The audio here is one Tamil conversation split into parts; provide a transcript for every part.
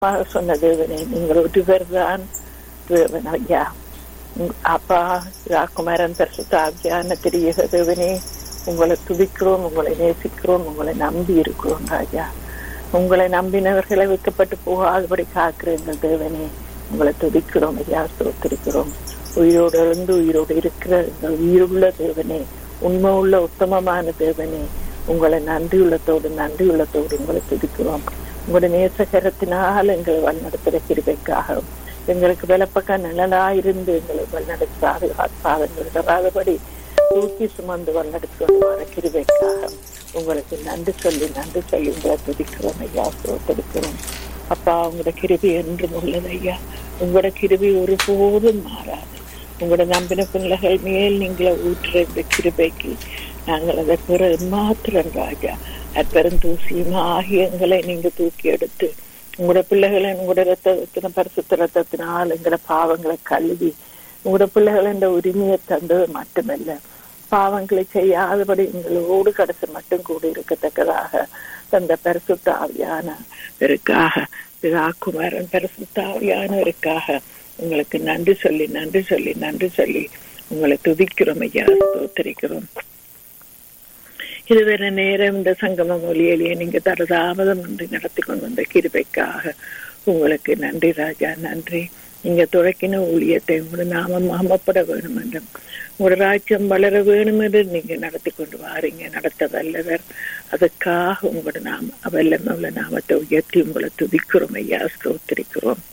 அழகாக சொன்ன தேவனே நீங்கள் ஒருவர் தான் தேவன் ஐயா உம் அப்பா குமாரன் பரிசுத்த ஆவியான தெரிய தேவனே உங்களை துதிக்கிறோம் உங்களை நேசிக்கிறோம் உங்களை நம்பி இருக்கிறோம் ராஜா உங்களை நம்பினவர்களை வைக்கப்பட்டு போகாதபடி காக்கிற எங்கள் தேவனே உங்களை துதிக்கிறோம் ஐயா ஸ்தோத்திரிக்கிறோம் உயிரோடு எழுந்து உயிரோடு இருக்கிற எங்கள் உயிருள்ள தேவனே உண்மை உள்ள உத்தமமான தேவனே உங்களை நன்றியுள்ளத்தோடு நன்றியுள்ளத்தோடு உங்களை துதிக்கிறோம் உங்களுடைய நேசகரத்தினால் எங்களை வழிநடத்துகிற கிருபைக்காக எங்களுக்கு விலப்பக்க நிழலாயிருந்து எங்களை வழிநடத்தி பாதங்கள் இடராதபடி தூக்கி சுமந்து வழிநடத்துவதாக கிருபைக்காக உங்களுக்கு நன்றி சொல்லி நன்றி சொல்லி உங்களை துதிக்கிறோம் ஐயா சோத்தரிக்கிறோம் அப்பா உங்களோட கிருபி என்றும் உள்ளது ஐயா உங்களோட கிருபி ஒருபோதும் மாறாது உங்களோட நம்பின பிள்ளைகள் மேல் நீங்களை ஊற்றுற இந்த கிருபைக்கு நாங்கள் அதை பெற மாத்திரம் ராஜா அப்பெருந்தூசியும் ஆகிய எங்களை நீங்க தூக்கி எடுத்து உங்களோட பிள்ளைகளை உங்களோட ரத்தத்தின பரிசுத்த ரத்தத்தினால் எங்களோட பாவங்களை கழுவி உங்களோட பிள்ளைகள் இந்த உரிமையை தந்தது மட்டுமல்ல பாவங்களை செய்யாதபடி எங்களோடு கடைசி மட்டும் கூட இருக்கத்தக்கதாக தந்த பரிசுத்த ஆவியானவருக்காக பிதாகுமாரன் பரிசுத்த ஆவியானவருக்காக உங்களுக்கு நன்றி சொல்லி நன்றி சொல்லி நன்றி சொல்லி உங்களை துதிக்கிறோம் ஐயா ஸ்தோத்தரிக்கிறோம் இதுவரை நேரம் இந்த சங்கம மொழியிலேயே நீங்க தரதாமதம் வந்து நடத்தி கொண்டு வந்த கிருபைக்காக உங்களுக்கு நன்றி ராஜா நன்றி நீங்க துறக்கின ஊழியத்தை உங்களோட நாமம் மாமப்பட வேணும் என்றும் உங்களோட ராஜ்யம் வளர வேணும் என்று நீங்க நடத்தி கொண்டு வாரீங்க நடத்த வல்லவர் அதுக்காக உங்களோட நாம வல்லமை உள்ள நாமத்தை உயர்த்தி உங்களை துதிக்கிறோம் ஐயா ஸ்தோத்திரிக்கிறோம்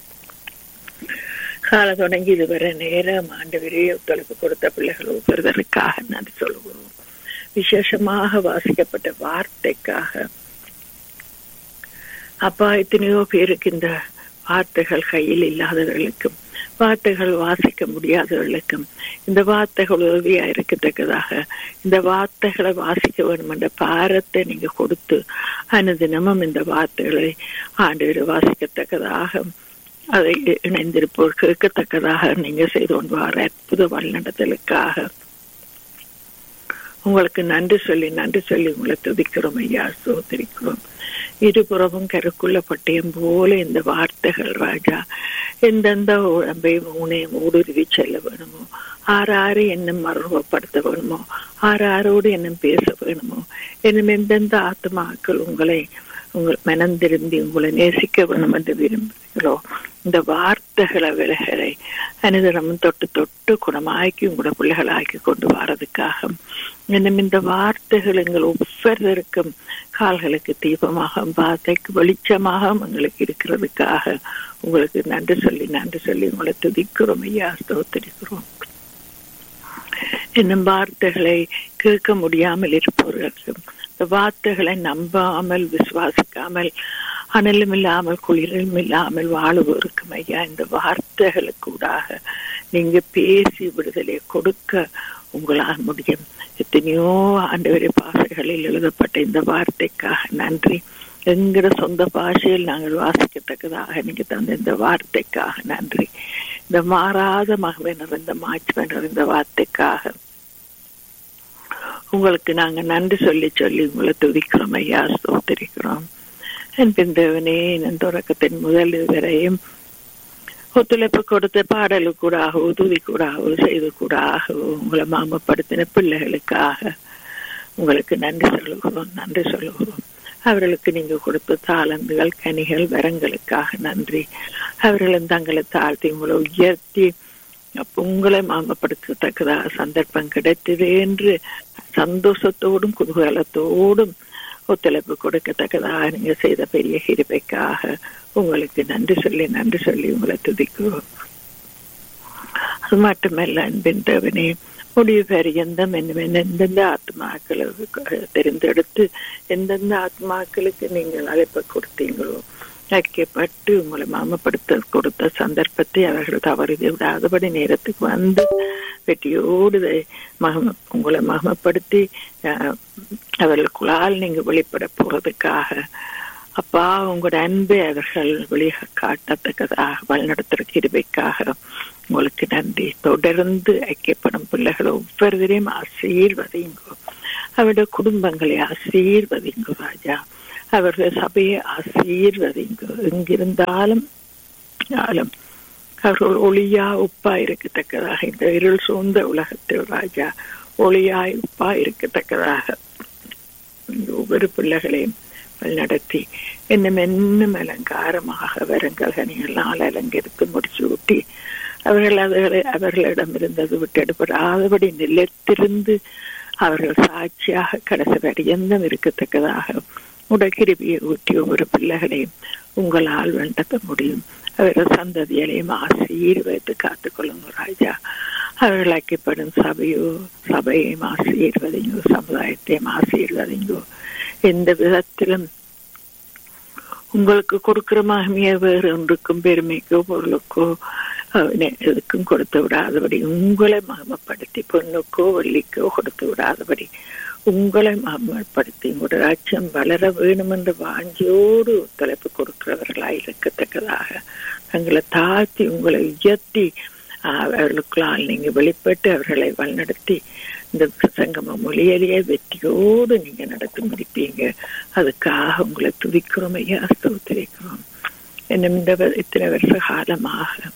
கால தொடங்கி இதுவரை நேரம் ஆண்டு ஒத்துழைப்பு கொடுத்த பிள்ளைகள் ஒவ்வொருவருக்காக நன்றி சொல்லுகிறோம் விசேஷமாக வாசிக்கப்பட்ட வார்த்தைக்காக அப்பா எத்தனையோ பேருக்கு இந்த வார்த்தைகள் கையில் இல்லாதவர்களுக்கும் வார்த்தைகள் வாசிக்க முடியாதவர்களுக்கும் இந்த வார்த்தைகள் உதவியா இருக்கத்தக்கதாக இந்த வார்த்தைகளை வாசிக்க வேண்டும் என்ற பாரத்தை நீங்க கொடுத்து அனுதினமும் இந்த வார்த்தைகளை ஆண்டு வாசிக்கத்தக்கதாக அதை இணைந்திருப்போர் கேட்கத்தக்கதாக நீங்க செய்து கொண்டு வர அற்புத வழிநடத்தலுக்காக உங்களுக்கு நன்றி சொல்லி நன்றி சொல்லி உங்களை துதிக்கிறோம் ஐயா சோதரிக்கிறோம் இருபுறமும் கருக்குள்ள பட்டயம் போல இந்த வார்த்தைகள் ராஜா எந்தெந்த உடம்பை மூனையும் ஊடுருவி செல்ல வேணுமோ ஆறாறு என்னும் மறுவப்படுத்த வேணுமோ ஆறாரோடு என்னும் பேச வேணுமோ என்னும் எந்தெந்த ஆத்மாக்கள் உங்களை உங்கள் மனம் திரும்பி உங்களை நேசிக்க வேணும் என்று விரும்புகிறீர்களோ இந்த வார்த்தைகளை விலைகளை அனுதினமும் தொட்டு தொட்டு குணமாக்கி உங்களோட பிள்ளைகளாக்கி கொண்டு வரதுக்காக இன்னும் இந்த வார்த்தைகள் எங்கள் ஒவ்வொருவருக்கும் கால்களுக்கு தீபமாக வார்த்தைக்கு வெளிச்சமாக எங்களுக்கு இருக்கிறதுக்காக உங்களுக்கு நன்றி சொல்லி நன்றி சொல்லி உங்களை துதிக்கிறோம் ஐயா ஸ்தோத்திரிக்கிறோம் என்னும் வார்த்தைகளை கேட்க முடியாமல் இருப்பவர்களுக்கும் இந்த வார்த்தைகளை நம்பாமல் விசுவாசிக்காமல் அனலும் இல்லாமல் குளிரும் இல்லாமல் வாழுவோருக்கும் ஐயா இந்த வார்த்தைகளுக்கூடாக நீங்க பேசி விடுதலை கொடுக்க உங்களால் முடியும் எத்தனையோ ஆண்டவரை பாசைகளில் எழுதப்பட்ட இந்த வார்த்தைக்காக நன்றி எங்கட சொந்த பாஷையில் நாங்கள் வாசிக்கத்தக்கதாக நீங்க தந்த இந்த வார்த்தைக்காக நன்றி இந்த மாறாத மகவை நிறைந்த மாற்றுமை நிறைந்த வார்த்தைக்காக உங்களுக்கு நாங்க நன்றி சொல்லி சொல்லி உங்களை துதிக்கிறோம் ஐயா ஸ்தோத்திரிக்கிறோம் என் பிந்தவனே என் தொடக்கத்தின் முதல் வரையும் ஒத்துழைப்பு கொடுத்த பாடலு கூடாகவோ துதி கூடாகவோ செய்து கூடாகவோ உங்களை மாமப்படுத்தின பிள்ளைகளுக்காக உங்களுக்கு நன்றி சொல்லுகிறோம் நன்றி சொல்லுகிறோம் அவர்களுக்கு நீங்க கொடுத்த தாளந்துகள் கனிகள் வரங்களுக்காக நன்றி அவர்களும் தங்களை தாழ்த்தி உங்களை உயர்த்தி உங்களை மாமப்படுத்தத்தக்கதாக சந்தர்ப்பம் கிடைத்தது என்று சந்தோஷத்தோடும் குதூகலத்தோடும் ஒத்துழைப்பு கொடுக்கத்தக்கதாக நீங்க செய்த பெரிய கிருபைக்காக உங்களுக்கு நன்றி சொல்லி நன்றி சொல்லி உங்களை துதிக்கிறோம் அது மட்டுமல்ல அன்பின் தேவனே முடிவு பரியந்தம் எந்தெந்த ஆத்மாக்களுக்கு தெரிந்தெடுத்து எந்தெந்த ஆத்மாக்களுக்கு நீங்கள் அழைப்பு கொடுத்தீங்களோ ஐக்கியப்பட்டு உங்களை மாமப்படுத்த கொடுத்த சந்தர்ப்பத்தை அவர்கள் தவறி விடாதபடி நேரத்துக்கு வந்து வெற்றியோடு மகம உங்களை மகமப்படுத்தி அவர்களுக்குள்ளால் நீங்க வெளிப்பட போறதுக்காக அப்பா உங்களோட அன்பை அவர்கள் வெளியே காட்டத்தக்கதாக வழிநடத்துற கிருபைக்காக உங்களுக்கு நன்றி தொடர்ந்து ஐக்கியப்படும் பிள்ளைகளை ஒவ்வொருவரையும் ஆசீர்வதிங்கோ அவருடைய குடும்பங்களை ஆசீர்வதிங்கோ ராஜா அவர்கள் சபையை ஆசீர்வதிங்கோ எங்கிருந்தாலும் ஆளும் அவர்கள் ஒளியா உப்பா இருக்கத்தக்கதாக இந்த இருள் சூழ்ந்த உலகத்தில் ராஜா ஒளியாய் உப்பா இருக்கத்தக்கதாக ஒவ்வொரு பிள்ளைகளையும் நடத்தி இன்னும் இன்னும் அலங்காரமாக வருங்கல்கனிகளால் அலங்கரித்து முடிச்சு ஊட்டி அவர்கள் அதுகளை அவர்களிடம் இருந்தது விட்டெடுப்படாதபடி நிலைத்திருந்து அவர்கள் சாட்சியாக கடைசி வரியந்தம் இருக்கத்தக்கதாக உடக்கிருபியை ஊட்டி ஒவ்வொரு பிள்ளைகளையும் உங்களால் வேண்டத்த முடியும் அவர்கள் சந்ததிகளையும் ஆசீர்வதித்து காத்துக்கொள்ளுங்க ராஜா அவர்கள் ஐக்கியப்படும் சபையோ சபையையும் ஆசீர்வதிங்கோ சமுதாயத்தையும் ஆசீர்வதிங்கோ எந்த விதத்திலும் உங்களுக்கு கொடுக்கிற மகிமையை வேறு ஒன்றுக்கும் பெருமைக்கோ பொருளுக்கோ எதுக்கும் கொடுத்து விடாதபடி உங்களை மகமப்படுத்தி பொண்ணுக்கோ வெள்ளிக்கோ கொடுத்து விடாதபடி உங்களை மகமப்படுத்தி உங்களோட ராஜ்யம் வளர வேணும் என்ற வாஞ்சியோடு ஒத்துழைப்பு கொடுக்கிறவர்களாய் இருக்கத்தக்கதாக தங்களை தாழ்த்தி உங்களை உயர்த்தி அவர்களுக்குள்ளால் நீங்க வெளிப்பட்டு அவர்களை வழிநடத்தி இந்த சங்கம மொழியிலேயே வெற்றியோடு நீங்க நடத்தி முடிப்பீங்க அதுக்காக உங்களை துதிக்கிறோம் ஐயா ஸ்தோத்திரிக்கிறோம் என்னும் இந்த இத்தனை வருஷ காலமாக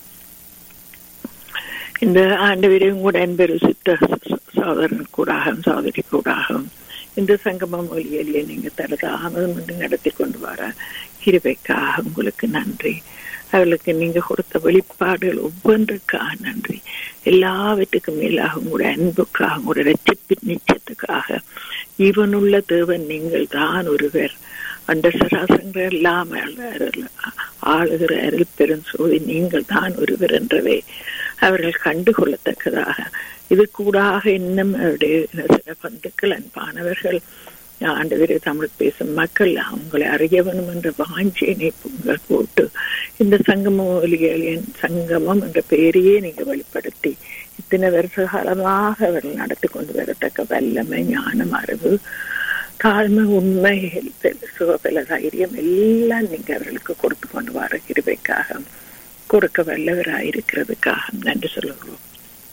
இந்த ஆண்டு வரையும் கூட என்பது சித்த சோதரன் கூடாகவும் சோதரி கூடாகவும் இந்த சங்கம மொழியிலேயே நீங்க தரதாமதம் என்று நடத்தி கொண்டு வர கிருபைக்காக உங்களுக்கு நன்றி அவர்களுக்கு நீங்க கொடுத்த வெளிப்பாடுகள் ஒவ்வொன்றுக்காக நன்றி எல்லாவற்றுக்கும் மேலாக உங்களுடைய அன்புக்காக உங்களுடைய ரட்சிப்பு நிச்சயத்துக்காக இவனுள்ள தேவன் நீங்கள் தான் ஒருவர் அந்த சராசங்கள் எல்லாம் ஆளுகிற அருள் பெரும் சோதி நீங்கள் தான் ஒருவர் என்றவே அவர்கள் கண்டுகொள்ளத்தக்கதாக இது கூடாக இன்னும் அவருடைய சில பந்துக்கள் அன்பானவர்கள் ஆண்டவரே தமிழ் பேசும் மக்கள் அவங்களை அறிய வேணும் என்ற வாஞ்சியினை உங்கள் போட்டு இந்த சங்கமொலிகளின் சங்கமம் என்ற பெயரையே நீங்க வெளிப்படுத்தி இத்தனை வருஷ காலமாக அவர்கள் நடத்தி கொண்டு வரத்தக்க வல்லமை ஞானம் அறிவு தாழ்மை உண்மை சுகபல தைரியம் எல்லாம் நீங்க அவர்களுக்கு கொடுத்து கொண்டு வர கிருபைக்காக கொடுக்க வல்லவராயிருக்கிறதுக்காக நன்றி சொல்லுகிறோம்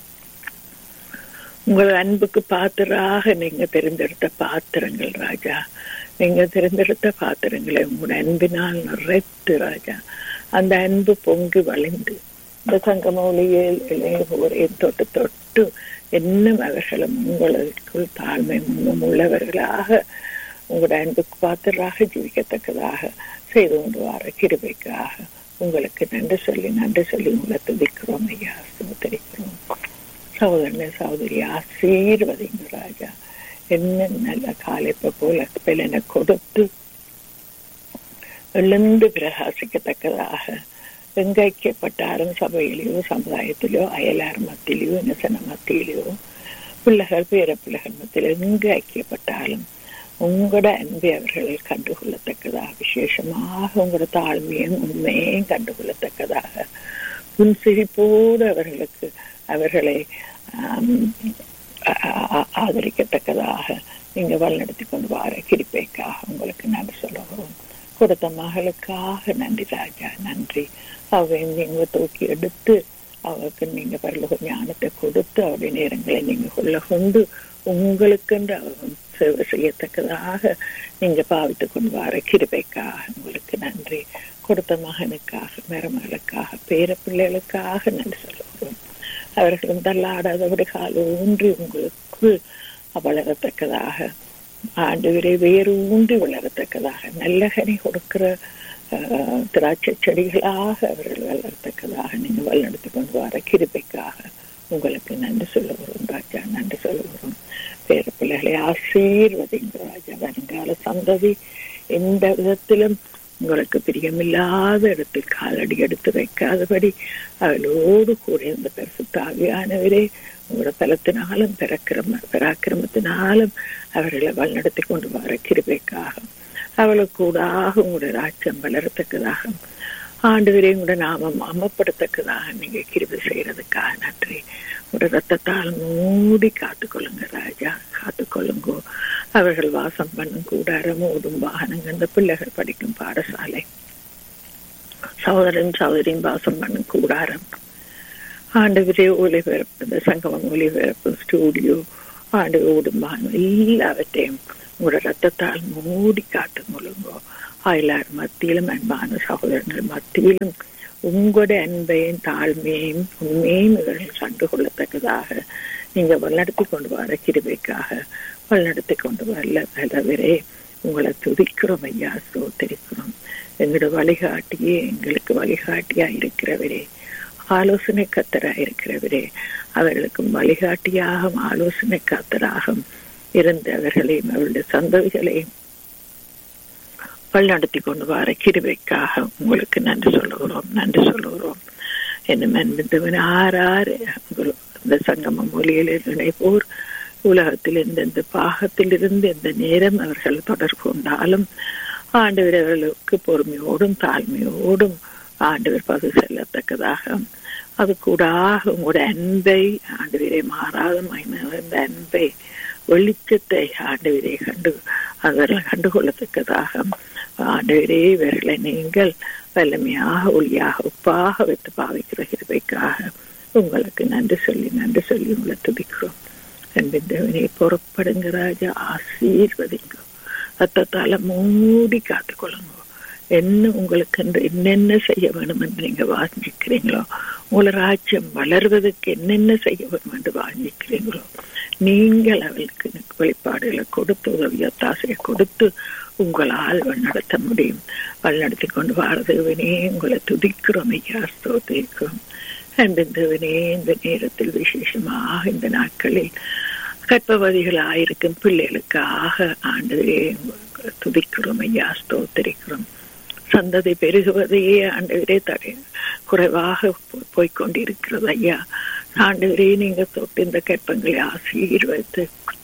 உங்கள் அன்புக்கு பாத்திராக நீங்க தெரிந்தெடுத்த பாத்திரங்கள் ராஜா நீங்க தெரிந்தெடுத்த பாத்திரங்களை உங்களோட அன்பினால் நிறைத்து ராஜா அந்த அன்பு பொங்கி வளைந்து இந்த சங்கமொழியில் இளையோரையும் தொட்டு தொட்டு இன்னும் அவர்களும் உங்களுக்குள் தாழ்மை முன்னும் உள்ளவர்களாக உங்களோட அன்புக்கு பாத்திராக ஜீவிக்கத்தக்கதாக செய்து கொண்டு வர கிருபைக்காக உங்களுக்கு நன்றி சொல்லி நன்றி சொல்லி உங்களை துதிக்கிறோம் ஐயா சுமத்தரிக்கிறோம் சகோதரனை சகோதரி ஆசீர்வதிங்க ராஜா என்ன நல்ல காலைப்ப போல பிள்ளனை கொடுத்து எழுந்து பிரகாசிக்கத்தக்கதாக எங்க ஐக்கியப்பட்டாலும் சபையிலேயோ சமுதாயத்திலோ அயலார் மத்தியிலையோ நெசன மத்தியிலையோ பிள்ளைகள் பேர பிள்ளைகள் மத்தியில் எங்க ஐக்கியப்பட்டாலும் உங்களோட அன்பை அவர்கள் கண்டுகொள்ளத்தக்கதாக விசேஷமாக உங்களோட தாழ்மையும் உண்மையும் கண்டுகொள்ளத்தக்கதாக புன்சிரிப்போடு அவர்களுக்கு அவர்களை ஆதரிக்கத்தக்கதாக நீங்க வழிநடத்தி கொண்டு வர கிருப்பைக்காக உங்களுக்கு நன்றி சொல்லுகிறோம் கொடுத்த மகளுக்காக நன்றி ராஜா நன்றி அவையும் நீங்க தூக்கி எடுத்து அவருக்கு நீங்க பரலோக ஞானத்தை கொடுத்து அவருடைய நேரங்களை நீங்க கொள்ள கொண்டு உங்களுக்கென்று சேவை செய்யத்தக்கதாக நீங்க பாவித்து கொண்டு வர கிருபைக்காக உங்களுக்கு நன்றி கொடுத்த மகனுக்காக மருமகளுக்காக பேர பிள்ளைகளுக்காக நன்றி சொல்லுகிறோம் அவர்களும் தள்ளாடாதபடி கால் ஊன்றி உங்களுக்கு வளரத்தக்கதாக ஆண்டு விரை வேறு ஊன்றி வளரத்தக்கதாக நல்ல கனி கொடுக்கிற திராட்சை செடிகளாக அவர்கள் வளரத்தக்கதாக நீங்க வழிநடத்தி கொண்டு வர கிருபைக்காக உங்களுக்கு நன்றி சொல்லுகிறோம் ராஜா நன்றி சொல்லுகிறோம் பேர பிள்ளைகளை ஆசீர்வதிங்க ராஜா வருங்கால சந்ததி எந்த விதத்திலும் உங்களுக்கு பிரியமில்லாத இடத்தில் காலடி எடுத்து வைக்காதபடி அவளோடு கூட இந்த பரிசுத்தாவியானவரே உங்களோட பலத்தினாலும் பராக்கிரம பராக்கிரமத்தினாலும் அவர்களை வழிநடத்தி கொண்டு வர கிருபைக்காக அவளுக்கு கூடாக உங்களுடைய ராஜ்யம் வளரத்தக்கதாக ஆண்டுவரே உங்களோட நாமம் அமப்படுத்தக்கதாக நீங்க கிருபை செய்யறதுக்காக நன்றி உங்களோட ரத்தத்தால் மூடி காத்துக்கொள்ளுங்க ராஜா காத்துக்கொள்ளுங்கோ அவர்கள் வாசம் பண்ணும் கூடாரம் ஓடும் வாகனங்கள் இந்த பிள்ளைகள் படிக்கும் பாடசாலை சகோதரன் சகோதரியும் வாசம் பண்ணும் கூடாரம் ஆண்டவரே ஒளிபரப்பு இந்த சங்கமம் ஒளிபரப்பு ஸ்டூடியோ ஆண்டு ஓடும்பான் எல்லாவற்றையும் உங்களோட ரத்தத்தால் மூடி காத்து முழுங்கோ அயலார் மத்தியிலும் அன்பான சகோதரர்கள் மத்தியிலும் உங்களோட அன்பையும் தாழ்மையும் உண்மையும் இவர்கள் கண்டு கொள்ளத்தக்கதாக நீங்க வழிநடத்தி கொண்டு வர கிருபைக்காக வழிநடத்தி கொண்டு வரல பலவரே உங்களை துதிக்கிறோம் ஐயா சோத்தரிக்கிறோம் எங்களோட வழிகாட்டியே எங்களுக்கு வழிகாட்டியா இருக்கிறவரே ஆலோசனை கத்தரா இருக்கிறவரே அவர்களுக்கும் வழிகாட்டியாக ஆலோசனை கத்தராக இருந்தவர்களையும் அவருடைய சந்ததிகளையும் வழிநடத்தி கொண்டு வர கிருபைக்காக உங்களுக்கு நன்றி சொல்லுகிறோம் நன்றி சொல்லுகிறோம் என்னும் அன்பிந்தவன் ஆறாறு இந்த சங்கம மொழியில் நினைப்போர் உலகத்தில் எந்தெந்த பாகத்திலிருந்து எந்த நேரம் அவர்கள் தொடர்பு கொண்டாலும் ஆண்டவர் அவர்களுக்கு பொறுமையோடும் தாழ்மையோடும் ஆண்டவர் பகு செல்லத்தக்கதாக அது கூடாக உங்களோட அன்பை ஆண்டவரை மாறாத மகிழ்ந்த அன்பை வெளிச்சத்தை ஆண்டவரை கண்டு அவர்கள் கண்டுகொள்ளத்தக்கதாக ஆண்டவரே இவர்களை நீங்கள் வல்லமையாக ஒளியாக உப்பாக வைத்து பாவிக்கிற கிருபைக்காக உங்களுக்கு நன்றி சொல்லி நன்றி சொல்லி உங்களை துதிக்கிறோம் அன்பிந்தவனை பொறுப்படுங்க ராஜா ஆசீர்வதிங்க ரத்தத்தால மூடி காத்துக்கொள்ளுங்க என்ன உங்களுக்கு என்று என்னென்ன செய்ய வேணும் என்று நீங்க வாஞ்சிக்கிறீங்களோ உங்களை ராஜ்யம் வளர்வதற்கு என்னென்ன செய்ய வேணும் என்று வாஞ்சிக்கிறீங்களோ நீங்கள் அவளுக்கு வெளிப்பாடுகளை கொடுத்து உதவி ஒத்தாசையை கொடுத்து உங்களால் வழிநடத்த முடியும் வழிநடத்தி கொண்டு வாரதேவனே உங்களை துதிக்கிறோம் ஐயா ஸ்தோத்திரிக்கிறோம் அன்பிந்தவனே இந்த நேரத்தில் விசேஷமாக இந்த நாட்களில் கற்பவதிகளாயிருக்கும் பிள்ளைகளுக்காக ஆண்டவரே துதிக்கிறோம் ஐயா ஸ்தோத்திரிக்கிறோம் சந்ததி பெருகுவதையே ஆண்டவரே தடை குறைவாக போய்கொண்டிருக்கிறது ஐயா ஆண்டவரே நீங்க தொட்டு இந்த கற்பங்களை ஆசீர்வதித்து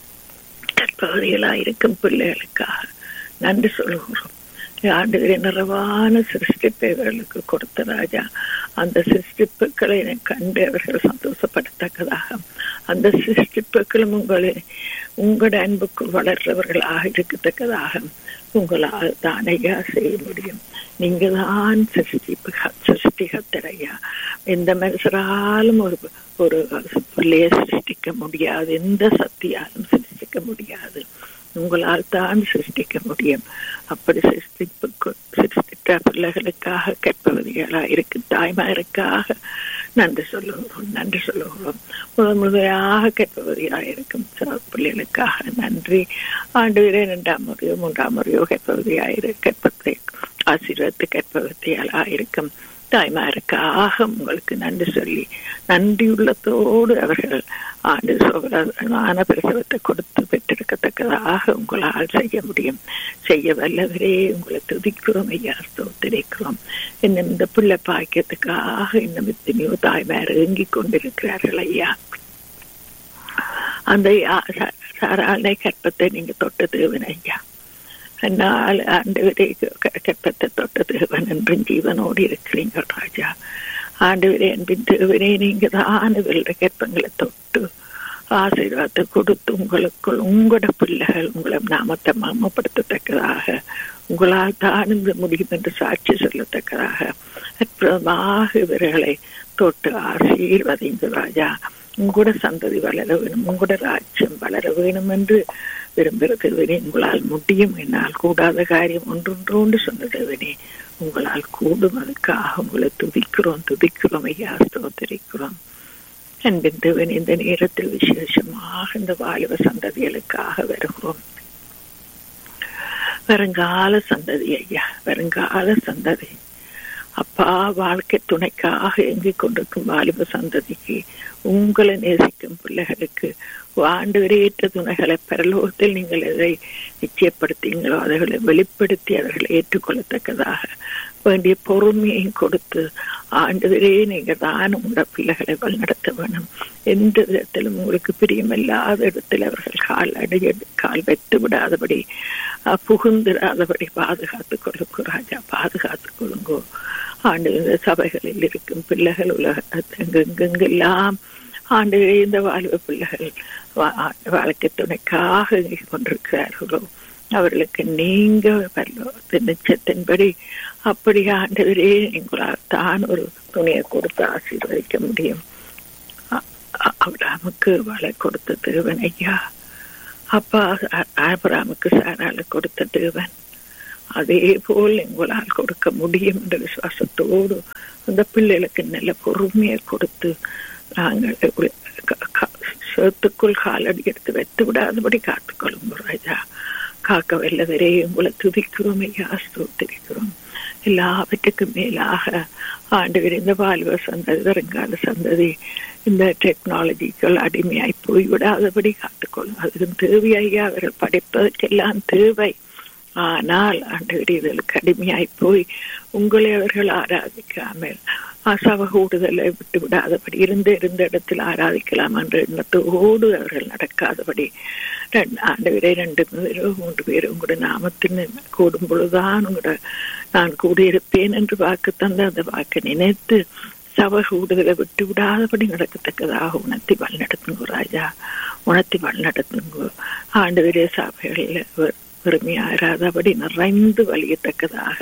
கற்பவதிகளாயிருக்கும் பிள்ளைகளுக்காக நன்றி சொல்லுகிறோம் ஆண்டுகிற நிறைவான சிருஷ்டிப்பைகளுக்கு கொடுத்த ராஜா அந்த சிருஷ்டிப்புகளை கண்டு அவர்கள் சந்தோஷப்படத்தக்கதாக அந்த சிருஷ்டிப்புகளும் உங்களை உங்களோட அன்புக்குள் வளர்றவர்களாக இருக்கத்தக்கதாக உங்களால் தானையா செய்ய முடியும் நீங்க தான் சிருஷ்டிப்பு சிருஷ்டிகத்தரையா எந்த மனுஷராலும் ஒரு ஒரு பிள்ளைய சிருஷ்டிக்க முடியாது எந்த சக்தியாலும் சிருஷ்டிக்க முடியாது உங்களால் தான் சிருஷ்டிக்க முடியும் அப்படி சிருஷ்டிப்பு சிருஷ்டித்த பிள்ளைகளுக்காக கற்பவதிகளாக இருக்கு தாய்மாருக்காக நன்றி சொல்லுகிறோம் நன்றி சொல்லுகிறோம் முதல் முதலாக கற்பவதியாக இருக்கும் பிள்ளைகளுக்காக நன்றி ஆண்டு இரண்டாம் முறையோ மூன்றாம் முறையோ கற்பவதியாக கற்பத்தை ஆசீர்வத்து கற்பவதிகளாக இருக்கும் தாய்மாருக்காக உங்களுக்கு நன்றி சொல்லி நன்றியுள்ளத்தோடு அவர்கள் ஆண்டு சோகரமான பிரசவத்தை கொடுத்து பெற்றெடுக்கத்தக்கதாக உங்களால் செய்ய முடியும் செய்ய வல்லவரே உங்களை துதிக்கிறோம் ஐயா ஸ்தோத்திரிக்கிறோம் இன்னும் இந்த பிள்ளை பாக்கியத்துக்காக இன்னும் எத்தனையோ தாய்மார் ஏங்கிக் கொண்டிருக்கிறார்கள் ஐயா அந்த சாராளை கற்பத்தை நீங்க தொட்ட தேவன் ஐயா என்னால் ஆண்டவரே கற்பத்தை தொட்ட தேவன் என்றும் ஜீவனோடு இருக்கிறீங்க ராஜா ஆண்டவரே அன்பின் தேவனே நீங்க தான் இவருடைய கற்பங்களை தொட்டு ஆசீர்வாதத்தை கொடுத்து உங்களுக்குள் உங்களோட பிள்ளைகள் உங்களை நாமத்தை மாமப்படுத்தத்தக்கதாக உங்களால் தான் இந்த முடியும் என்று சாட்சி சொல்லத்தக்கதாக அற்புதமாக இவர்களை தொட்டு ஆசீர்வதிங்க ராஜா உங்களோட சந்ததி வளர வேணும் உங்களோட ராஜ்யம் வளர வேணும் என்று விரும்புகிறதுவனே உங்களால் முடியும் என்னால் கூடாத காரியம் ஒன்றொன்றோண்டு சொன்னதுவனே உங்களால் கூடும் அதுக்காக உங்களை துதிக்கிறோம் துதிக்கிறோம் ஐயா ஸ்தோத்தரிக்கிறோம் அன்பின் தேவன் இந்த நேரத்தில் விசேஷமாக இந்த வாலிப சந்ததிகளுக்காக வருகிறோம் வருங்கால சந்ததி ஐயா வருங்கால சந்ததி அப்பா வாழ்க்கை துணைக்காக எங்கிக் கொண்டிருக்கும் வாலிப சந்ததிக்கு உங்களை நேசிக்கும் பிள்ளைகளுக்கு ஆண்டுவரையற்ற துணைகளை பரலோகத்தில் நீங்கள் எதை நிச்சயப்படுத்தீங்களோ அவர்களை வெளிப்படுத்தி அவர்களை ஏற்றுக்கொள்ளத்தக்கதாக வேண்டிய பொறுமையையும் கொடுத்து ஆண்டுவரே நீங்க தான் உங்களோட பிள்ளைகளை வழிநடத்த வேணும் எந்த விதத்திலும் உங்களுக்கு பிரியமில்லாத இடத்தில் அவர்கள் கால் அடைய கால் வைத்து விடாதபடி புகுந்திராதபடி பாதுகாத்துக் கொள்ளுங்கோ ராஜா பாதுகாத்துக் கொள்ளுங்கோ ஆண்டு சபைகளில் இருக்கும் பிள்ளைகள் உலகெங்கெங்கெல்லாம் ஆண்டு இந்த வாழ்வு பிள்ளைகள் வாழ்க்கை துணைக்காக கொண்டிருக்கிறார்களோ அவர்களுக்கு நீங்க நிச்சயத்தின்படி அப்படி ஆண்டவரே உங்களால் தான் ஒரு துணியை கொடுத்து ஆசீர்வதிக்க முடியும் அபிராமுக்கு வளை கொடுத்த தேவன் ஐயா அப்பா ஆபராமுக்கு சாரால கொடுத்த தேவன் அதே போல் உங்களால் கொடுக்க முடியும் என்ற விசுவாசத்தோடு அந்த பிள்ளைகளுக்கு நல்ல பொறுமையை கொடுத்து நாங்கள் சேத்துக்குள் காலடி எடுத்து வைத்து விடாதபடி காத்துக்கொள்ளும் ராஜா காக்க வல்லவரே உங்களை துதிக்கிறோம் ஐயா ஸ்தோத்திரிக்கிறோம் எல்லாவற்றுக்கும் மேலாக ஆண்டு இந்த வாழ்வ சந்ததி வருங்கால சந்ததி இந்த டெக்னாலஜிக்கள் அடிமையாய் போய்விடாதபடி காத்துக்கொள்ளும் அதுக்கும் தேவை ஐயா அவர்கள் படிப்பதற்கெல்லாம் தேவை ஆனால் ஆண்டு இதழுக்கு அடிமையாய் போய் உங்களை அவர்கள் ஆராதிக்காமல் அசவ கூடுதலை விட்டு விடாதபடி இருந்த இருந்த இடத்தில் ஆராதிக்கலாம் என்ற எண்ணத்தோடு அவர்கள் நடக்காதபடி ஆண்டு விரை ரெண்டு பேரோ மூன்று பேரும் உங்களோட நாமத்தின் கூடும் பொழுதுதான் உங்களோட நான் கூடியிருப்பேன் என்று வாக்கு தந்த அந்த வாக்கை நினைத்து சப கூடுதலை விட்டு விடாதபடி நடக்கத்தக்கதாக உணர்த்தி வழிநடத்துங்க ராஜா உணர்த்தி வழிநடத்துங்க ஆண்டு விரை சபைகளில் பெருமையாராதபடி நிறைந்து வலியத்தக்கதாக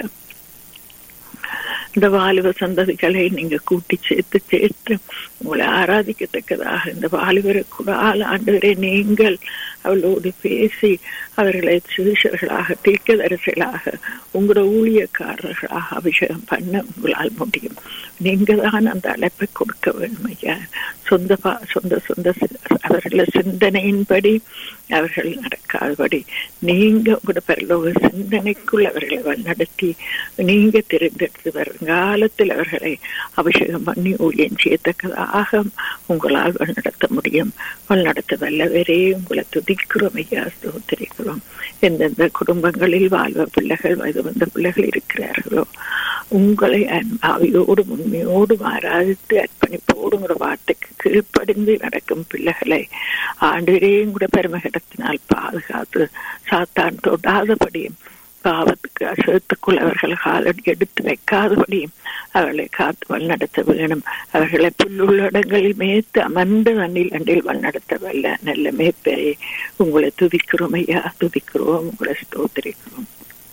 இந்த வாலிப சந்ததிகளை நீங்க கூட்டி சேர்த்து சேர்த்து உங்களை ஆராதிக்கத்தக்கதாக இந்த வாலிபரை கூட ஆண்டு நீங்கள் அவளோடு பேசி அவர்களை சிறுஷர்களாக தீர்க்கதரிசலாக உங்களோட ஊழியக்காரர்களாக அபிஷேகம் பண்ண உங்களால் முடியும் நீங்க தான் அந்த அழைப்பை கொடுக்க வேண்டும் ஐயா சொந்த பா சொந்த சொந்த அவர்கள சிந்தனையின்படி அவர்கள் நடக்காதபடி நீங்க உங்களோட பரலோக சிந்தனைக்குள் அவர்களை வழிநடத்தி நீங்க தெரிந்தெடுத்து வருங்காலத்தில் அவர்களை அபிஷேகம் பண்ணி ஊழியம் செய்யத்தக்கதாக உங்களால் வழிநடத்த முடியும் வழிநடத்த வல்லவரே உங்களை துதிக்கிறோம் ஐயா ஸ்தோத்திரிக்கிறோம் எந்தெந்த குடும்பங்களில் வாழ்வ பிள்ளைகள் வயது வந்த பிள்ளைகள் இருக்கிறார்களோ உங்களை ஆவியோடு உண்மையோடு ஆராதித்து அர்ப்பணிப்போடு உங்களோட வார்த்தைக்கு கீழ்ப்படிந்து நடக்கும் பிள்ளைகளை ஆண்டுவரையும் கூட பெருமகிடத்தினால் பாதுகாத்து சாத்தான் தொடாதபடியும் பாவத்துக்கு அசத்துக்குள் அவர்கள் காலடி எடுத்து வைக்காதபடியும் அவர்களை காத்து வழிநடத்த வேணும் அவர்களை புல்லுள்ள இடங்களில் மேய்த்து அமர்ந்த தண்ணில் அண்டில் வழிநடத்த வல்ல நல்ல மேய்ப்பரை உங்களை துதிக்கிறோம் ஐயா துதிக்கிறோம் உங்களை ஸ்தோத்திரிக்கிறோம்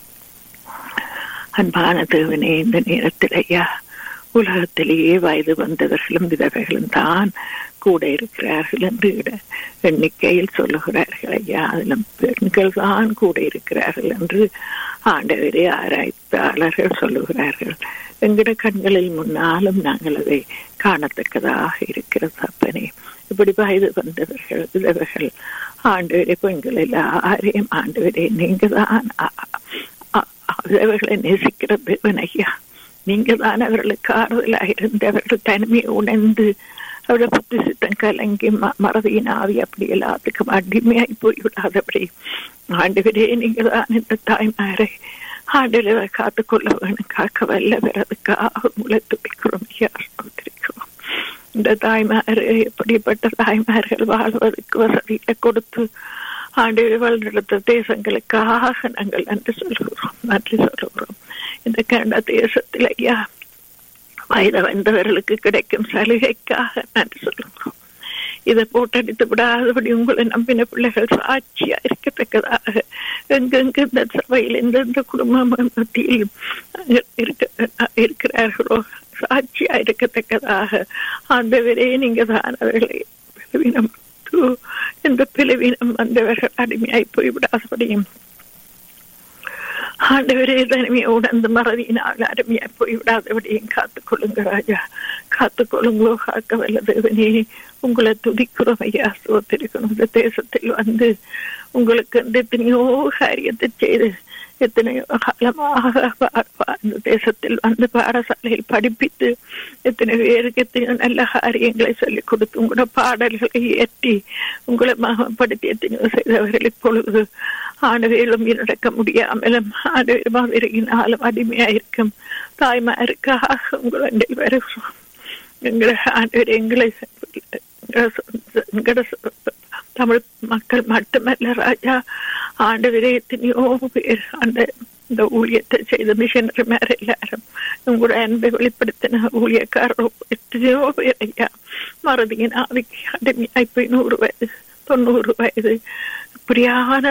அன்பான தேவனே இந்த நேரத்தில் ஐயா உலகத்திலேயே வயது வந்தவர்களும் விதவைகளும் தான் கூட இருக்கிறார்கள் என்று எண்ணிக்கையில் சொல்லுகிறார்கள் ஐயா அதிலும் பெண்கள் தான் கூட இருக்கிறார்கள் என்று ஆண்டவரே ஆராய்த்தாளர்கள் சொல்லுகிறார்கள் எங்கட கண்களில் முன்னாலும் நாங்கள் அதை காணத்தக்கதாக இருக்கிறது அப்பனே இப்படி வயது வந்தவர்கள் விதவைகள் ஆண்டவரே பெண்கள் எல்லாரையும் ஆண்டவரே நீங்க தான் விதவைகளை நேசிக்கிற தேவன் ஐயா நீங்க தான் அவர்களுக்கு ஆறுதலாக இருந்து அவர்கள் தனிமையை உணர்ந்து அவரோட புத்தி சித்தம் கலங்கி மறதியின் ஆவி அப்படி எல்லாத்துக்கும் அடிமையாய் போய்விடாதபடி ஆண்டுவரே நீங்க தான் இந்த தாய்மாரை ஆண்டுகளை காத்துக்கொள்ள வேணும் காக்க வல்ல பிறதுக்காக உங்களை துப்பிக்கிறோம் ஐயா ஸ்தோத்திரிக்கிறோம் இந்த தாய்மார் எப்படிப்பட்ட தாய்மார்கள் வாழ்வதற்கு வசதியை கொடுத்து ஆண்டு வளர்ந்த தேசங்களுக்காக நாங்கள் நன்றி சொல்கிறோம் நன்றி சொல்கிறோம் இந்த கண்ட தேசத்தில் ஐயா வயது வந்தவர்களுக்கு கிடைக்கும் சலுகைக்காக நன்றி சொல்கிறோம் இதை போட்டடித்து விடாதபடி உங்களை நம்பின பிள்ளைகள் சாட்சியா இருக்கத்தக்கதாக எங்கெங்கு இந்த சபையில் எந்தெந்த குடும்பம் மத்தியில் இருக்கிறார்களோ சாட்சியா இருக்கத்தக்கதாக ஆண்டவரே நீங்க தான் அவர்களை பலவீனம் எந்த பிளவீனம் வந்தவர்கள் அடிமையாய் போய்விடாதபடியும் ஆண்டவரே தனிமையோடு அந்த மறதியினால் அருமையாய் போய்விடாதபடியும் காத்துக்கொள்ளுங்க ராஜா காத்துக்கொள்ளுங்களோ காக்க வல்ல தேவனே உங்களை துதிக்கிறோம் ஐயா சோத்திருக்கணும் இந்த தேசத்தில் வந்து உங்களுக்கு எத்தனையோ காரியத்தை செய்து எத்தனையோ காலமாக இந்த தேசத்தில் வந்து பாடசாலையில் படிப்பித்து எத்தனை பேருக்கு எத்தனையோ நல்ல காரியங்களை சொல்லிக் கொடுத்து உங்களோட பாடல்களை ஏற்றி உங்களை மகப்படுத்தி எத்தனையோ செய்தவர்கள் இப்பொழுது ஆண்டவேலும் நடக்க முடியாமலும் ஆண்டவேலுமாக விருகினாலும் அடிமையாயிருக்கும் தாய்மாருக்காக உங்களை வருகிறோம் எங்களை ஆண்டவர் எங்களை எங்களோட தமிழ் மக்கள் மட்டுமல்ல ராஜா ஆண்டவரே எத்தனையோ பேர் அந்த இந்த ஊழியத்தை செய்த மிஷனரி மேல எல்லாரும் உங்களோட அன்பை வெளிப்படுத்தின ஊழியக்காரர் எத்தனையோ பேர் ஐயா மறதியின் ஆவிக்கு அடிமையாய் போய் நூறு வயது தொண்ணூறு வயது இப்படியான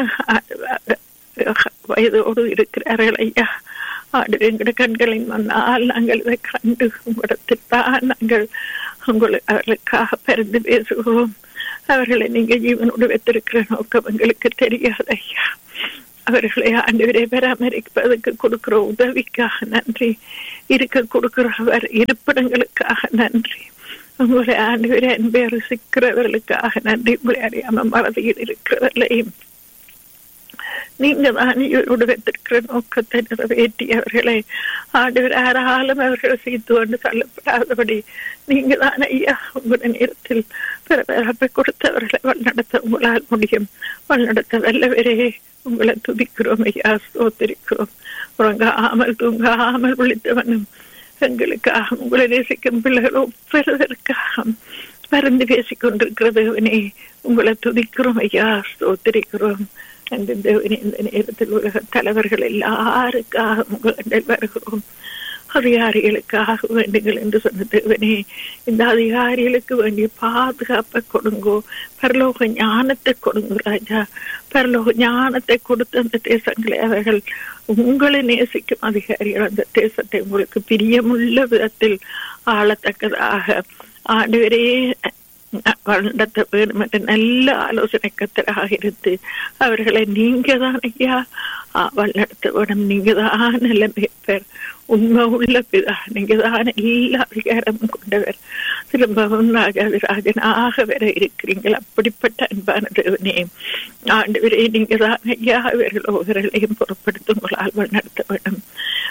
வயதோடு இருக்கிறார்கள் ஐயா ஆண்டு எங்கட கண்களின் வந்தால் நாங்கள் இதை கண்டு உங்களிடத்தில் தான் நாங்கள் உங்களை அவர்களுக்காக பரிந்து பேசுகிறோம் அவர்களை நீங்க ஜீவனோடு வைத்திருக்கிற நோக்கம் எங்களுக்கு தெரியாது ஐயா அவர்களை ஆண்டவரை பராமரிப்பதற்கு கொடுக்கிற உதவிக்காக நன்றி இருக்க கொடுக்கிறவர் இருப்பிடங்களுக்காக நன்றி உங்களை ஆண்டவரை அன்பை ருசிக்கிறவர்களுக்காக நன்றி உங்களை அறியாம மறதியில் இருக்கிறவர்களையும் நீங்க தான் இவரோடு வைத்திருக்கிற நோக்கத்தை நிறைவேற்றி அவர்களை ஆண்டவர் யாராலும் அவர்கள் சீத்து கொண்டு தள்ளப்படாதபடி நீங்க தான் ஐயா உங்களுடைய நேரத்தில் பிறப்பை கொடுத்தவர்களை வழிநடத்த உங்களால் முடியும் வழிநடத்த வல்லவரே உங்களை துதிக்கிறோம் ஐயா சோத்திருக்கிறோம் உறங்காமல் தூங்காமல் விழித்தவனும் எங்களுக்காக உங்களை நேசிக்கும் பிள்ளைகள் ஒவ்வொருவருக்காக மறந்து பேசிக் கொண்டிருக்கிறதுவனே உங்களை துதிக்கிறோம் ஐயா சோத்திருக்கிறோம் அந்த தேவனே இந்த நேரத்தில் உலக தலைவர்கள் எல்லாருக்காக உங்கள் வருகிறோம் அதிகாரிகளுக்காக வேண்டுங்கள் என்று சொன்ன தேவனே இந்த அதிகாரிகளுக்கு வேண்டிய பாதுகாப்பை கொடுங்கோ பரலோக ஞானத்தை கொடுங்க ராஜா பரலோக ஞானத்தை கொடுத்து அந்த தேசங்களை அவர்கள் உங்களை நேசிக்கும் அதிகாரிகள் அந்த தேசத்தை உங்களுக்கு பிரியமுள்ள விதத்தில் ஆளத்தக்கதாக ஆண்டவரே நடத்த வேண்டும் என்ற நல்ல ஆலோசனை கத்தராக இருந்து அவர்களை நீங்க தான் ஐயா வழிநடத்த வேணும் நீங்க தான் நல்ல மேய்ப்பர் உண்மை உள்ள பிதா நீங்க தான் எல்லா அதிகாரமும் கொண்டவர் திரும்பவும் ராஜாதிராஜனாக வர இருக்கிறீங்கள் அப்படிப்பட்ட அன்பான தேவனே ஆண்டவரே நீங்க தான் ஐயா இவர்கள் ஒவ்வொருளையும் பொருட்படுத்துங்களால் வழிநடத்த வேண்டும்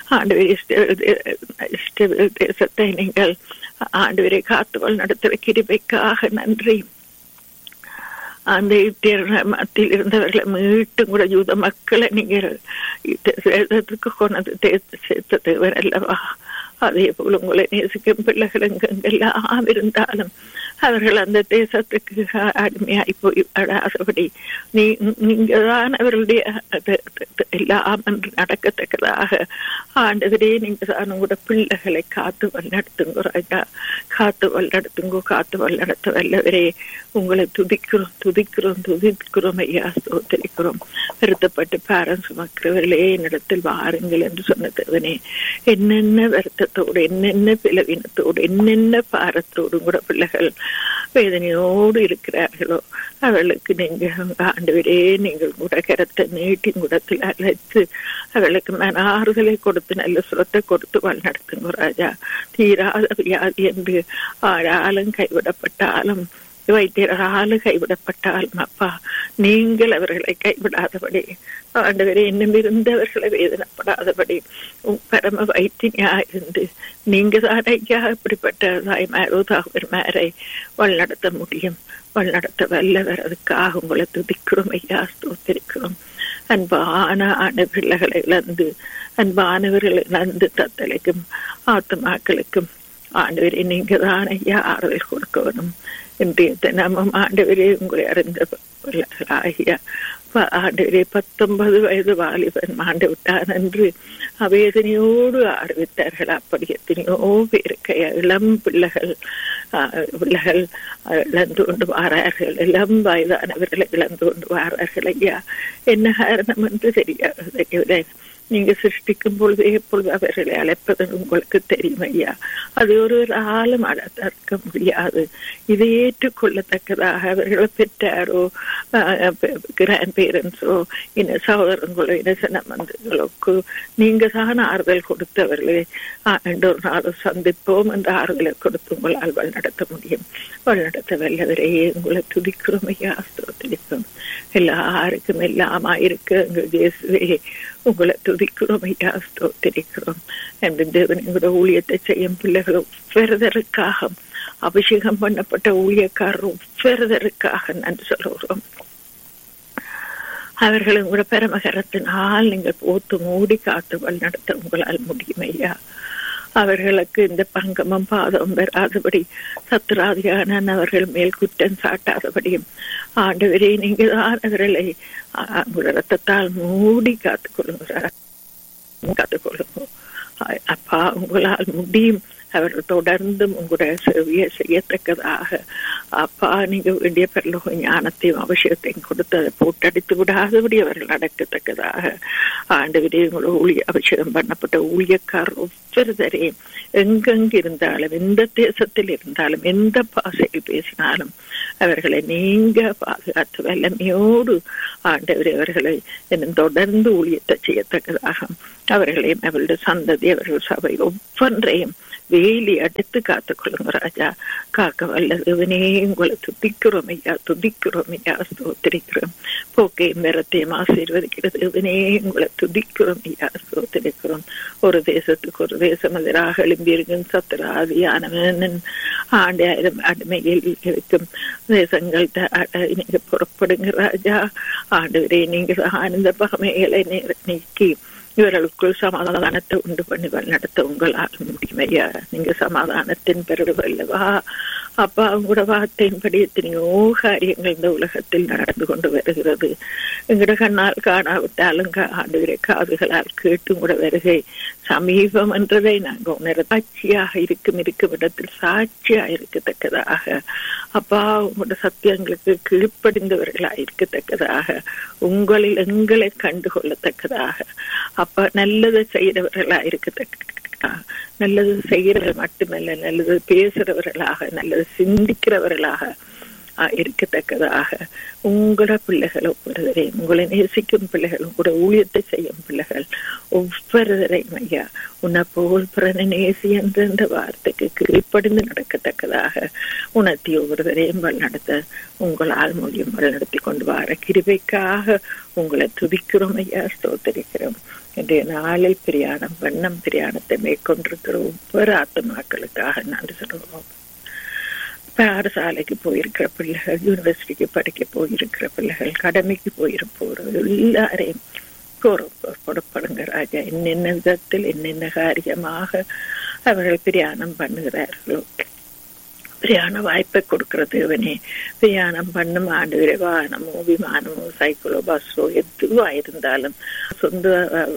ஆண்டவர் தேசத்தை நீங்கள் ஆண்டவரை காத்துவல் நடத்துகிற கிருபைக்காக நன்றி அந்த மத்தியில் இருந்தவர்களை மீட்டும் கூட யூத மக்களை நீங்கள் கொண்டது சேர்த்த தேவர் அல்லவா அதே போல உங்களை நேசிக்கும் பிள்ளைகள் எங்கெல்லாம் இருந்தாலும் அவர்கள் அந்த தேசத்துக்கு அடிமையாய் போய் விடாதபடி நீ நீங்க தான் அவர்களுடைய எல்லாம் நடக்கத்தக்கதாக ஆண்டவரே நீங்க தான் உங்களோட பிள்ளைகளை காத்து வழிநடத்துங்க ராஜா காத்து வழிநடத்துங்கோ காத்து வழிநடத்த வல்லவரே உங்களை துதிக்கிறோம் துதிக்கிறோம் துதிக்கிறோம் ஐயா ஸ்தோத்தரிக்கிறோம் வருத்தப்பட்டு பாரம் சுமக்கிறவர்களே என்னிடத்தில் வாருங்கள் என்று சொன்னதவனே என்னென்ன வருத்தத்தோடு என்னென்ன பிளவினத்தோடு என்னென்ன பாரத்தோடும் கூட பிள்ளைகள் வேதனையோடு இருக்கிறார்களோ அவளுக்கு நீங்க ஆண்டவரே நீங்கள் கூட கரத்தை நீட்டி குடத்தில் அழைத்து அவளுக்கு மன ஆறுதலை கொடுத்து நல்ல சுரத்தை கொடுத்து வழிநடத்துங்க ராஜா தீராத வியாதி என்று ஆளாலும் கைவிடப்பட்டாலும் வைத்தியரால் கைவிடப்பட்டாலும் அப்பா நீங்கள் அவர்களை கைவிடாதபடி ஆண்டவரை இன்னும் இருந்தவர்களை வேதனைப்படாதபடி பரம வைத்தியா இருந்து நீங்க தான் ஐயா இப்படிப்பட்ட தாய்மாரோ தாவர்மாரை வழிநடத்த முடியும் வழிநடத்த வல்லவர் அதுக்காக உங்களை துதிக்கிறோம் ஐயா ஸ்தோத்திரிக்கிறோம் அன்பான ஆன பிள்ளைகளை இழந்து அன்பானவர்களை இழந்து தத்தலைக்கும் ஆத்துமாக்களுக்கும் ஆண்டவரை நீங்க தான் ஐயா ஆறுதல் கொடுக்க வேணும் இன்றைய தினமும் ஆண்டவரே உங்களை அறிந்த ஆண்டவரே பத்தொன்பது வயது வாலிபன் மாண்டு விட்டான் என்று அவேதனையோடு ஆரம்பித்தார்கள் அப்படி எத்தனையோ பேருக்கு இளம் பிள்ளைகள் பிள்ளைகள் இழந்து கொண்டு வாரார்கள் இளம் வயதானவர்களை இழந்து கொண்டு வாரார்கள் ஐயா என்ன காரணம் என்று தெரியாது தெரியவில்லை நீங்க சிருஷ்டிக்கும் பொழுது எப்பொழுது அவர்களை அழைப்பது உங்களுக்கு தெரியும் ஐயா அது ஒரு ஆளும் தற்க முடியாது இதை ஏற்றுக்கொள்ளத்தக்கதாக அவர்களை பெற்றாரோ கிராண்ட் பேரண்ட்ஸோ இன சகோதரங்களோ இன சனமந்தங்களுக்கு நீங்க தான் ஆறுதல் கொடுத்தவர்களை ஒரு நாள் சந்திப்போம் அந்த ஆறுதலை கொடுத்து உங்களால் வழிநடத்த முடியும் வழிநடத்த வல்லவரே உங்களை துதிக்கிறோம் ஐயா ஸ்தோத்திரிக்கும் எல்லாருக்கும் எல்லாமா இருக்கு எங்கள் இயேசுவே உங்களை துதிக்கிறோம் ஐயா ஸ்தோத்திரிக்கிறோம் என்று தேவன் எங்களோட ஊழியத்தை செய்யும் பிள்ளைகள் ஒவ்வொருதற்காக அபிஷேகம் பண்ணப்பட்ட ஊழியக்காரர் ஒவ்வொருதற்காக நன்றி சொல்கிறோம் அவர்களும் கூட பெருமகரத்தினால் நீங்கள் போத்து மூடி காத்து வழி நடத்த உங்களால் முடியும் ஐயா அவர்களுக்கு இந்த பங்கமும் பாதம் பெறாதபடி சத்துராதியான அவர்கள் மேல் குற்றம் சாட்டாதபடியும் ஆண்டவரே நீங்க தான் அவர்களை ரத்தத்தால் மூடி காத்துக் கொள்ளுகிறார் காத்துக் கொள்ளுங்க அப்பா உங்களால் முடியும் அவர்கள் தொடர்ந்தும் உங்களுடைய சேவையை செய்யத்தக்கதாக அப்பா நீங்க வேண்டிய பரலோக ஞானத்தையும் அவசியத்தையும் கொடுத்து அதை போட்டடித்து விடாதபடி அவர்கள் நடக்கத்தக்கதாக ஆண்டவரே உங்களோட ஊழிய அபிஷேகம் பண்ணப்பட்ட ஊழியக்கார் ஒவ்வொருத்தரையும் எங்கெங்கு இருந்தாலும் எந்த தேசத்தில் இருந்தாலும் எந்த பாஷையில் பேசினாலும் அவர்களை நீங்க பாதுகாத்து வல்லமையோடு ஆண்டவர் அவர்களை இன்னும் தொடர்ந்து ஊழியத்தை செய்யத்தக்கதாக அவர்களையும் அவர்களுடைய சந்ததி அவர்கள் சபை ஒவ்வொன்றையும் வேலி அடித்து காத்துக் கொள்ளுங்க ராஜா காக்க வல்லதுவனே உங்களை துதிக்கிறோம் ஐயா துதிக்கிறோம் ஐயா ஸ்தோத்திரிக்கிறோம் போக்கையும் மரத்தையும் ஆசீர்வதிக்கிறது இவனே உங்களை துதிக்கிறோம் ஐயா ஸ்தோத்திரிக்கிறோம் ஒரு தேசத்துக்கு ஒரு தேசம் எதிராக எழும்பியிருக்கும் சத்துராதியானவன் ஆண்டாயிரம் அடிமையில் இருக்கும் தேசங்கள் நீங்க புறப்படுங்க ராஜா ஆண்டவரே நீங்கள் ஆனந்த பகமைகளை நீக்கி இவர்களுக்குள் சமாதானத்தை உண்டு பண்ணி நடத்த உங்களால் முடியும் ஐயா நீங்க சமாதானத்தின் பெருடு அல்லவா அப்பா உங்களோட வார்த்தையின்படி எத்தனையோ காரியங்கள் இந்த உலகத்தில் நடந்து கொண்டு வருகிறது எங்கட கண்ணால் காணாவிட்டாலும் ஆண்டுகிற காதுகளால் கேட்டு உங்களோட வருகை சமீபம் என்றதை நாங்கள் உணர சாட்சியாக இருக்கும் இருக்கும் இடத்தில் சாட்சியாக இருக்கத்தக்கதாக அப்பா உங்களோட சத்தியங்களுக்கு கீழ்ப்படிந்தவர்களாக இருக்கத்தக்கதாக உங்களில் எங்களை கண்டுகொள்ளத்தக்கதாக அப்பா நல்லதை செய்கிறவர்களா இருக்கத்தக்க நல்லது செய்கிறவர்கள் மட்டுமல்ல நல்லது பேசுறவர்களாக நல்லது சிந்திக்கிறவர்களாக இருக்கத்தக்கதாக உங்களோட பிள்ளைகள் ஒவ்வொருவரையும் உங்களை நேசிக்கும் பிள்ளைகள் உங்களோட ஊழியத்தை செய்யும் பிள்ளைகள் ஒவ்வொருவரையும் ஐயா உன்னை போல் பிறனை நேசி என்ற இந்த வார்த்தைக்கு கீழ்ப்படிந்து நடக்கத்தக்கதாக உணர்த்தி ஒவ்வொருவரையும் வழிநடத்த உங்களால் மூலியம் வழிநடத்தி கொண்டு வர கிருபைக்காக உங்களை துதிக்கிறோம் ஐயா ஸ்தோத்தரிக்கிறோம் இன்றைய நாளில் பிரியாணம் வண்ணம் பிரியாணத்தை மேற்கொண்டிருக்கிற ஒவ்வொரு ஆத்மாக்களுக்காக நன்றி சொல்லுவோம் பாடசாலைக்கு போயிருக்கிற பிள்ளைகள் யூனிவர்சிட்டிக்கு படிக்க போயிருக்கிற பிள்ளைகள் கடமைக்கு போயிருப்போர் எல்லாரையும் புறப்படுங்க ராஜா என்னென்ன விதத்தில் என்னென்ன காரியமாக அவர்கள் பிரயாணம் பண்ணுகிறார்களோ பிரயாண வாய்ப்பை கொடுக்கிற தேவனே பிரயாணம் பண்ணும் ஆண்டு வாகனமோ விமானமோ சைக்கிளோ பஸ்ஸோ எதுவா இருந்தாலும் சொந்த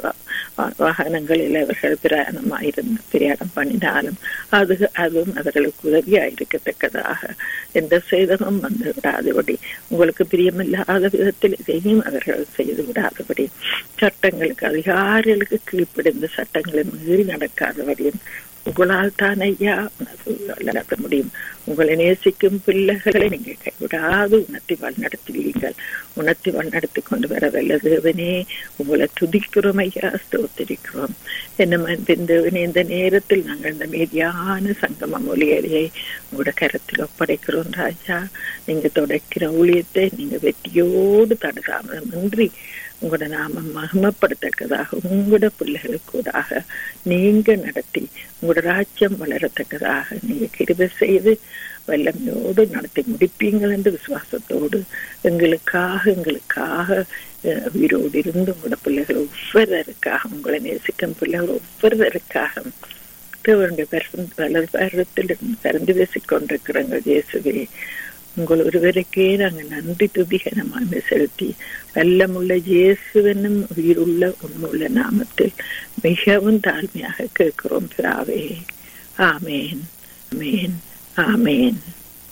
வாகனங்களில் அவர்கள் பிரயாணமாயிருந்து பிரயாணம் பண்ணினாலும் அது அதுவும் அவர்களுக்கு உதவியா இருக்கத்தக்கதாக எந்த சேதமும் வந்து விடாதபடி உங்களுக்கு பிரியமில்லாத விதத்தில் இதையும் அவர்கள் செய்து விடாதபடி சட்டங்களுக்கு அதிகாரிகளுக்கு கீழ்ப்படிந்த சட்டங்களை மீறி நடக்காதபடியும் உங்களால் தான் ஐயா நடத்த முடியும் உங்களை நேசிக்கும் பிள்ளைகளை நீங்க கைவிடாது உணர்த்தி வழிநடத்துவீர்கள் உணர்த்தி வழிநடத்தி கொண்டு வர வல்லதேவனே உங்களை துதிக்கிறோம் ஐயா ஸ்தோத்திரிக்கிறோம் என்ன பிந்தவனே இந்த நேரத்தில் நாங்கள் இந்த மீதியான சங்கம மொழியலையை உங்களோட கரத்தில் ஒப்படைக்கிறோம் ராஜா நீங்க தொடக்கிற ஊழியத்தை நீங்க வெற்றியோடு தடுதாமதமின்றி உங்களோட நாம மகிமப்படுத்தக்கதாக உங்களோட பிள்ளைகளுக்கூடாக நீங்க நடத்தி உங்களோட ராஜ்யம் வளரத்தக்கதாக நீங்க கிருப செய்து வல்லமையோடு நடத்தி முடிப்பீங்கள் என்று விசுவாசத்தோடு எங்களுக்காக எங்களுக்காக உயிரோடு இருந்து உங்களோட பிள்ளைகள் ஒவ்வொருவருக்காக உங்களை நேசிக்கும் பிள்ளைகள் ஒவ்வொருவருக்காக தேவனுடைய வளர் பருவத்தில் பறந்து பேசிக் கொண்டிருக்கிறோங்க இயேசுவே உங்கள் ஒருவருக்கே நாங்கள் நன்றி துதிகனமாக செலுத்தி வல்லமுள்ள இயேசுவனும் உயிருள்ள உண்மையுள்ள நாமத்தில் மிகவும் தாழ்மையாக கேட்கிறோம் பிராவே ஆமேன் ஆமேன் ஆமேன்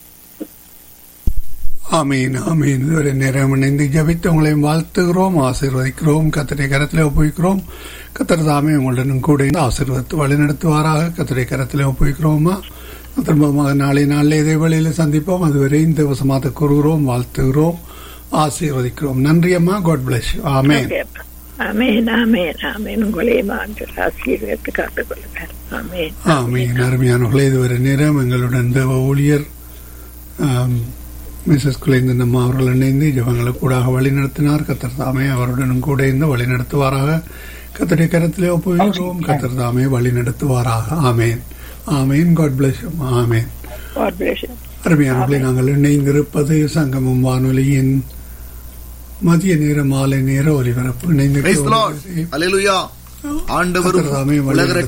ஆமீன் ஆமீன் இதுவரை நேரம் இணைந்து ஜபித்து உங்களையும் வாழ்த்துகிறோம் ஆசீர்வதிக்கிறோம் கத்தரை கரத்திலே ஒப்புவிக்கிறோம் கத்தர் தாமே உங்களுடன் கூட ஆசீர்வதித்து வழிநடத்துவாராக கத்தரை கரத்திலே ஒப்புவிக்கிறோமா திரும்பமாக நாளை நாளில் இதே வழியில் சந்திப்போம் அதுவரை இந்த வசமாக கூறுகிறோம் வாழ்த்துகிறோம் ஆசீர்வதிக்கிறோம் நன்றி அம்மா காட் பிளஸ் ஆமேன் ஆமேன் ஆமேன் ஆமேன் உங்களையும் ஆசீர்வதித்து காத்துக்கொள்ளுங்கள் ஆமேன் ஆமீன் அருமையானவர்களே இதுவரை நேரம் எங்களுடன் தேவ ஊழியர் மிஸ்ஸஸ் குலேந்தன் அம்மா அவர்கள் இணைந்து ஜபங்களை கூடாக வழிநடத்தினார் கத்தர் தாமே அவருடனும் கூட இருந்து வழிநடத்துவாராக கத்தருடைய கரத்திலே ஒப்புவிக்கிறோம் கத்தர் தாமே வழிநடத்துவாராக ஆமேன் ஆமேன் காட் பிளஸ் ஆமேன் அருமையானவர்களை நாங்கள் இணைந்திருப்பது சங்கமம் வானொலியின் மதிய நேர மாலை நேர ஒலிபரப்பு இணைந்து ஆண்டவர் உலக